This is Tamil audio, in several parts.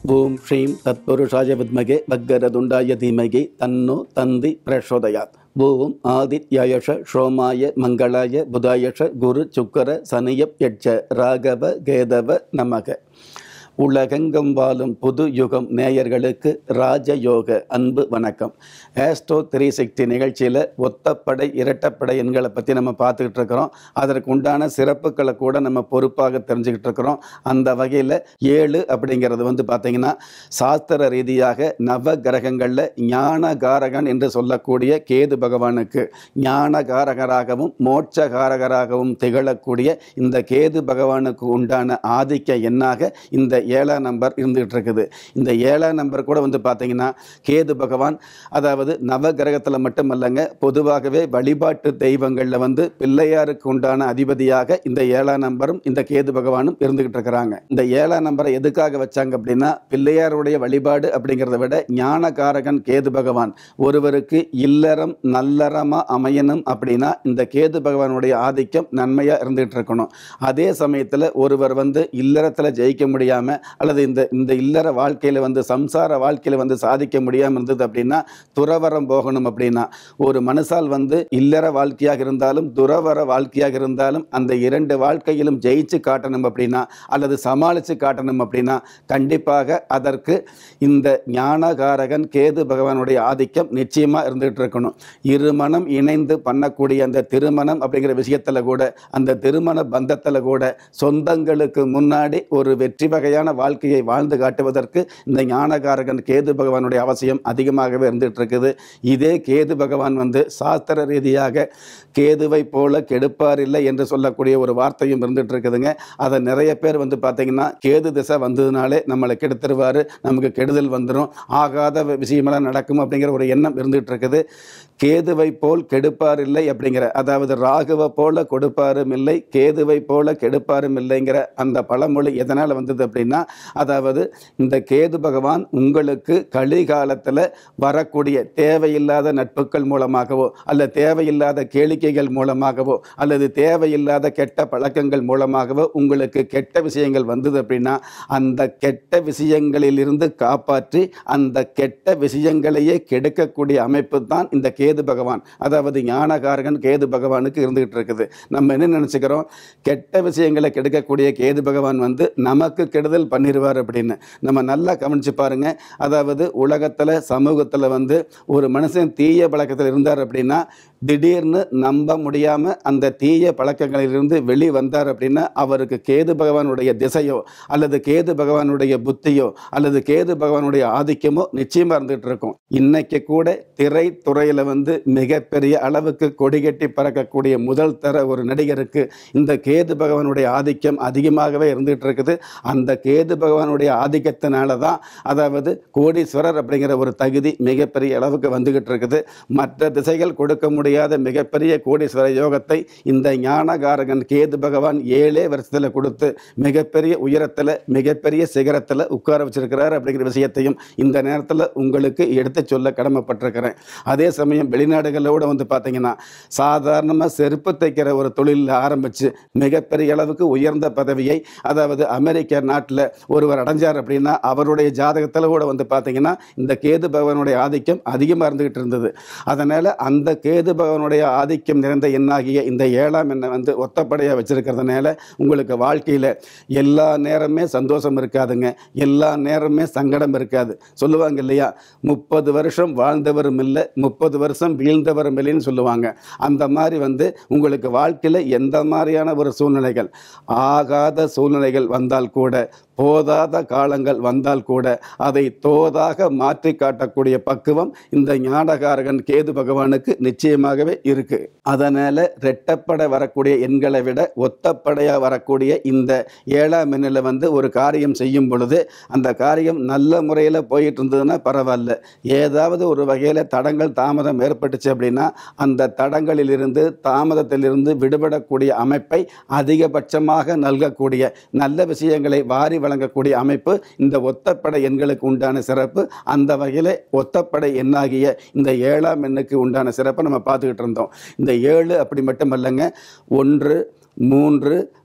ஓம் ஸ்ரீம் தத்புருஷாய வித்மகே பக்கரதுண்டாய தீமகி தன்னோ தந்தி பிரசோதயாத் ஓம் ஆதித்யாயஷ ஷோமாய மங்களாய புதாயஷ குரு சுக்கர சனியப் யட்ச ராகவ கேதவ நமக உலகெங்கும் வாழும் புது யுகம் நேயர்களுக்கு ராஜயோக அன்பு வணக்கம் ஆஸ்ட்ரோ த்ரீ சிக்ஸ்டி நிகழ்ச்சியில் ஒத்தப்படை இரட்டப்படை எண்களை பற்றி நம்ம பார்த்துக்கிட்டு இருக்கிறோம் அதற்கு உண்டான சிறப்புகளை கூட நம்ம பொறுப்பாக தெரிஞ்சுக்கிட்டு இருக்கிறோம் அந்த வகையில் ஏழு அப்படிங்கிறது வந்து பார்த்திங்கன்னா சாஸ்திர ரீதியாக நவ கிரகங்களில் ஞானகாரகன் என்று சொல்லக்கூடிய கேது பகவானுக்கு ஞானகாரகராகவும் மோட்சகாரகராகவும் திகழக்கூடிய இந்த கேது பகவானுக்கு உண்டான ஆதிக்க எண்ணாக இந்த ஏழாம் நம்பர் இருந்துகிட்டு இருக்குது இந்த ஏழாம் நம்பர் கூட வந்து பார்த்தீங்கன்னா கேது பகவான் அதாவது நவ கிரகத்தில் மட்டுமல்லங்க பொதுவாகவே வழிபாட்டு தெய்வங்களில் வந்து பிள்ளையாருக்கு உண்டான அதிபதியாக இந்த ஏழாம் நம்பரும் இந்த கேது பகவானும் இருந்துகிட்டு இருக்கிறாங்க இந்த ஏழாம் நம்பரை எதுக்காக வச்சாங்க அப்படின்னா பிள்ளையாருடைய வழிபாடு அப்படிங்கிறத விட ஞானகாரகன் கேது பகவான் ஒருவருக்கு இல்லறம் நல்லறமா அமையணும் அப்படின்னா இந்த கேது பகவானுடைய ஆதிக்கம் நன்மையாக இருந்துகிட்டு இருக்கணும் அதே சமயத்தில் ஒருவர் வந்து இல்லறத்தில் ஜெயிக்க முடியாமல் அல்லது இந்த இந்த இல்லற வாழ்க்கையில் வந்து சம்சார வாழ்க்கையில் வந்து சாதிக்க முடியாமல் இருந்தது அப்படின்னா துறவரம் போகணும் அப்படின்னா ஒரு மனுஷால் வந்து இல்லற வாழ்க்கையாக இருந்தாலும் துறவர வாழ்க்கையாக இருந்தாலும் அந்த இரண்டு வாழ்க்கையிலும் ஜெயிச்சு காட்டணும் அப்படின்னா அல்லது சமாளித்து காட்டணும் அப்படின்னா கண்டிப்பாக அதற்கு இந்த ஞானகாரகன் கேது பகவானுடைய ஆதிக்கம் நிச்சயமாக இருந்துகிட்டு இருக்கணும் இருமணம் இணைந்து பண்ணக்கூடிய அந்த திருமணம் அப்படிங்கிற விஷயத்தில் கூட அந்த திருமண பந்தத்தில் கூட சொந்தங்களுக்கு முன்னாடி ஒரு வெற்றி வகையான வாழ்க்கையை வாழ்ந்து காட்டுவதற்கு இந்த ஞானகாரகன் கேது பகவானுடைய அவசியம் அதிகமாகவே இருந்துகிட்டு இருக்குது இதே கேது பகவான் வந்து சாஸ்திர ரீதியாக கேதுவை போல கெடுப்பார் இல்லை என்று சொல்லக்கூடிய ஒரு வார்த்தையும் இருந்துகிட்டு இருக்குதுங்க அதை நிறைய பேர் வந்து பார்த்தீங்கன்னா கேது திசை வந்ததுனாலே நம்மளை கெடுத்துருவார் நமக்கு கெடுதல் வந்துடும் ஆகாத விஷயமெல்லாம் நடக்கும் அப்படிங்கிற ஒரு எண்ணம் இருந்துகிட்டு இருக்குது கேதுவை போல் கெடுப்பார் இல்லை அப்படிங்கிற அதாவது ராகுவை போல கொடுப்பாரும் இல்லை கேதுவை போல கெடுப்பாரும் இல்லைங்கிற அந்த பழமொழி எதனால் வந்தது அப்படின்னா அதாவது இந்த கேது பகவான் உங்களுக்கு கலிகாலத்தில் வரக்கூடிய தேவையில்லாத நட்புகள் மூலமாகவோ அல்ல தேவையில்லாத கேளிக்கைகள் மூலமாகவோ அல்லது தேவையில்லாத கெட்ட பழக்கங்கள் மூலமாகவோ உங்களுக்கு கெட்ட விஷயங்கள் வந்தது அப்படின்னா அந்த கெட்ட விஷயங்களிலிருந்து காப்பாற்றி அந்த கெட்ட விஷயங்களையே கெடுக்கக்கூடிய அமைப்பு தான் இந்த கேது பகவான் அதாவது ஞானகாரகன் கேது பகவானுக்கு இருந்துகிட்டு இருக்குது நம்ம என்ன நினச்சிக்கிறோம் கெட்ட விஷயங்களை கெடுக்கக்கூடிய கேது பகவான் வந்து நமக்கு கெடுதல் பண்ணிடுவார் அப்படின்னு நம்ம நல்லா கவனிச்சு பாருங்க அதாவது உலகத்தில் சமூகத்தில் வந்து ஒரு மனுஷன் தீய பழக்கத்தில் இருந்தார் அப்படின்னா திடீர்னு நம்ப முடியாமல் அந்த தீய பழக்கங்களிலிருந்து வெளி வந்தார் அப்படின்னா அவருக்கு கேது பகவானுடைய திசையோ அல்லது கேது பகவானுடைய புத்தியோ அல்லது கேது பகவானுடைய ஆதிக்கமோ நிச்சயமாக இருந்துகிட்டு இருக்கும் இன்னைக்கு கூட திரைத்துறையில் வந்து மிகப்பெரிய அளவுக்கு கொடிகட்டி பறக்கக்கூடிய முதல் தர ஒரு நடிகருக்கு இந்த கேது பகவானுடைய ஆதிக்கம் அதிகமாகவே இருந்துகிட்டு இருக்குது அந்த கேது பகவானுடைய ஆதிக்கத்தினால தான் அதாவது கோடீஸ்வரர் அப்படிங்கிற ஒரு தகுதி மிகப்பெரிய அளவுக்கு வந்துகிட்டு இருக்குது மற்ற திசைகள் கொடுக்க முடியாத மிகப்பெரிய கோடீஸ்வர யோகத்தை இந்த ஞானகாரகன் கேது பகவான் ஏழே வருஷத்தில் கொடுத்து மிகப்பெரிய உயரத்தில் மிகப்பெரிய சிகரத்தில் உட்கார வச்சிருக்கிறார் அப்படிங்கிற விஷயத்தையும் இந்த நேரத்தில் உங்களுக்கு எடுத்து சொல்ல கடமைப்பட்டிருக்கிறேன் அதே சமயம் வெளிநாடுகளோட வந்து பார்த்தீங்கன்னா சாதாரணமாக செருப்பு தைக்கிற ஒரு தொழிலில் ஆரம்பித்து மிகப்பெரிய அளவுக்கு உயர்ந்த பதவியை அதாவது அமெரிக்க நாட்டில் ஒருவர் அடைஞ்சார் அப்படின்னா அவருடைய ஜாதகத்தில் கூட வந்து பார்த்தீங்கன்னா இந்த கேது பகவானுடைய ஆதிக்கம் அதிகமாக இருந்துகிட்டு இருந்தது அதனால் அந்த கேது பகவானுடைய ஆதிக்கம் நிறைந்த எண்ணாகிய இந்த ஏழாம் எண்ணை வந்து ஒத்தப்படையாக வச்சிருக்கிறதுனால உங்களுக்கு வாழ்க்கையில் எல்லா நேரமே சந்தோஷம் இருக்காதுங்க எல்லா நேரமே சங்கடம் இருக்காது சொல்லுவாங்க இல்லையா முப்பது வருஷம் வாழ்ந்தவரும் இல்லை முப்பது வருஷம் வீழ்ந்தவரும் இல்லைன்னு சொல்லுவாங்க அந்த மாதிரி வந்து உங்களுக்கு வாழ்க்கையில் எந்த மாதிரியான ஒரு சூழ்நிலைகள் ஆகாத சூழ்நிலைகள் வந்தால் கூட போதாத காலங்கள் வந்தால் கூட அதை தோதாக மாற்றி காட்டக்கூடிய பக்குவம் இந்த ஞானகாரகன் கேது பகவானுக்கு நிச்சயமாகவே இருக்கு அதனால ரெட்டப்பட வரக்கூடிய எண்களை விட ஒத்தப்படையாக வரக்கூடிய இந்த ஏழாம் எண்ணில் வந்து ஒரு காரியம் செய்யும் பொழுது அந்த காரியம் நல்ல முறையில் போயிட்டு இருந்ததுன்னா பரவாயில்ல ஏதாவது ஒரு வகையில் தடங்கள் தாமதம் ஏற்பட்டுச்சு அப்படின்னா அந்த தடங்களிலிருந்து தாமதத்திலிருந்து விடுபடக்கூடிய அமைப்பை அதிகபட்சமாக நல்கக்கூடிய நல்ல விஷயங்களை வாரி வழங்கக்கூடிய அமைப்பு இந்த ஒத்தப்படை எண்களுக்கு உண்டான சிறப்பு அந்த வகையில் ஒத்தப்படை எண்ணாகிய இந்த ஏழாம் எண்ணுக்கு உண்டான சிறப்பை நம்ம பார்த்துக்கிட்டு இருந்தோம் இந்த ஏழு அப்படி மட்டும் இல்லைங்க ஒன்று மூன்று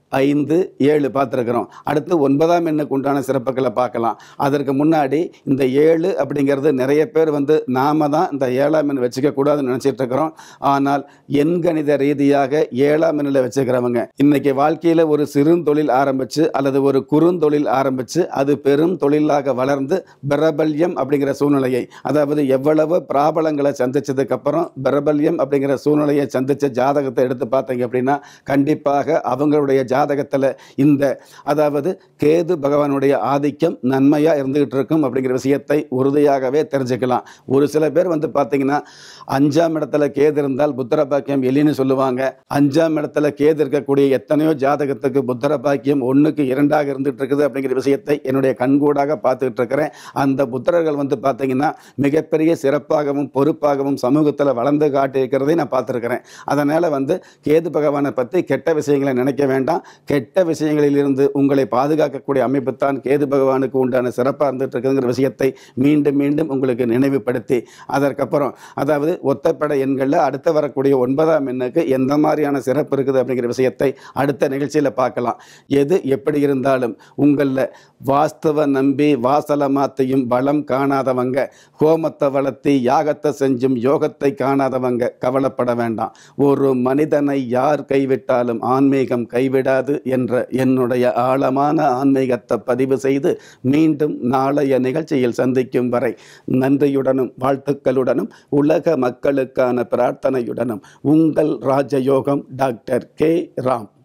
ஐந்து ஏழு பார்த்துருக்குறோம் அடுத்து ஒன்பதாம் எண்ணுக்கு உண்டான சிறப்புகளை பார்க்கலாம் அதற்கு முன்னாடி இந்த ஏழு அப்படிங்கிறது நிறைய பேர் வந்து நாம தான் இந்த ஏழாம் எண் வச்சுக்க கூடாதுன்னு நினச்சிட்டு இருக்கிறோம் ஆனால் எண்கணித ரீதியாக ஏழாம் எண்ணில் வச்சுக்கிறவங்க இன்னைக்கு வாழ்க்கையில் ஒரு சிறுந்தொழில் ஆரம்பித்து அல்லது ஒரு குறுந்தொழில் ஆரம்பித்து அது பெரும் தொழிலாக வளர்ந்து பிரபல்யம் அப்படிங்கிற சூழ்நிலையை அதாவது எவ்வளவு பிராபலங்களை சந்திச்சதுக்கப்புறம் பிரபல்யம் அப்படிங்கிற சூழ்நிலையை சந்தித்த ஜாதகத்தை எடுத்து பார்த்தீங்க அப்படின்னா கண்டிப்பாக அவங்களுடைய ஜாதகத்தில் இந்த அதாவது கேது பகவானுடைய ஆதிக்கம் நன்மையாக இருந்துகிட்டு இருக்கும் அப்படிங்கிற விஷயத்தை உறுதியாகவே தெரிஞ்சுக்கலாம் ஒரு சில பேர் வந்து பார்த்தீங்கன்னா அஞ்சாம் இடத்துல கேது இருந்தால் புத்திர பாக்கியம் எலின்னு சொல்லுவாங்க அஞ்சாம் இடத்துல கேது இருக்கக்கூடிய எத்தனையோ ஜாதகத்துக்கு புத்திர பாக்கியம் ஒன்றுக்கு இரண்டாக இருந்துகிட்டு இருக்குது அப்படிங்கிற விஷயத்தை என்னுடைய கண்கூடாக பார்த்துக்கிட்டு இருக்கிறேன் அந்த புத்திரர்கள் வந்து பார்த்தீங்கன்னா மிகப்பெரிய சிறப்பாகவும் பொறுப்பாகவும் சமூகத்தில் வளர்ந்து காட்டியிருக்கிறதை நான் பார்த்துருக்கிறேன் அதனால் வந்து கேது பகவானை பற்றி கெட்ட விஷயங்களை நினைக்க வேண்டாம் கெட்ட விஷயங்களிலிருந்து உங்களை பாதுகாக்கக்கூடிய அமைப்பு தான் கேது பகவானுக்கு உண்டான சிறப்பாக இருந்துட்டு இருக்குங்கிற விஷயத்தை மீண்டும் மீண்டும் உங்களுக்கு நினைவுபடுத்தி அதற்கப்புறம் அதாவது ஒத்தப்பட எண்களில் அடுத்து வரக்கூடிய ஒன்பதாம் எண்ணுக்கு எந்த மாதிரியான சிறப்பு இருக்குது அப்படிங்கிற விஷயத்தை அடுத்த நிகழ்ச்சியில் பார்க்கலாம் எது எப்படி இருந்தாலும் உங்களில் வாஸ்தவ நம்பி வாசல மாத்தையும் பலம் காணாதவங்க ஹோமத்தை வளர்த்தி யாகத்தை செஞ்சும் யோகத்தை காணாதவங்க கவலைப்பட வேண்டாம் ஒரு மனிதனை யார் கைவிட்டாலும் ஆன்மீகம் கைவிடாது என்ற என்னுடைய ஆழமான ஆன்மீகத்தை பதிவு செய்து மீண்டும் நாளைய நிகழ்ச்சியில் சந்திக்கும் வரை நன்றியுடனும் வாழ்த்துக்களுடனும் உலக மக்களுக்கான பிரார்த்தனையுடனும் உங்கள் ராஜயோகம் டாக்டர் கே ராம்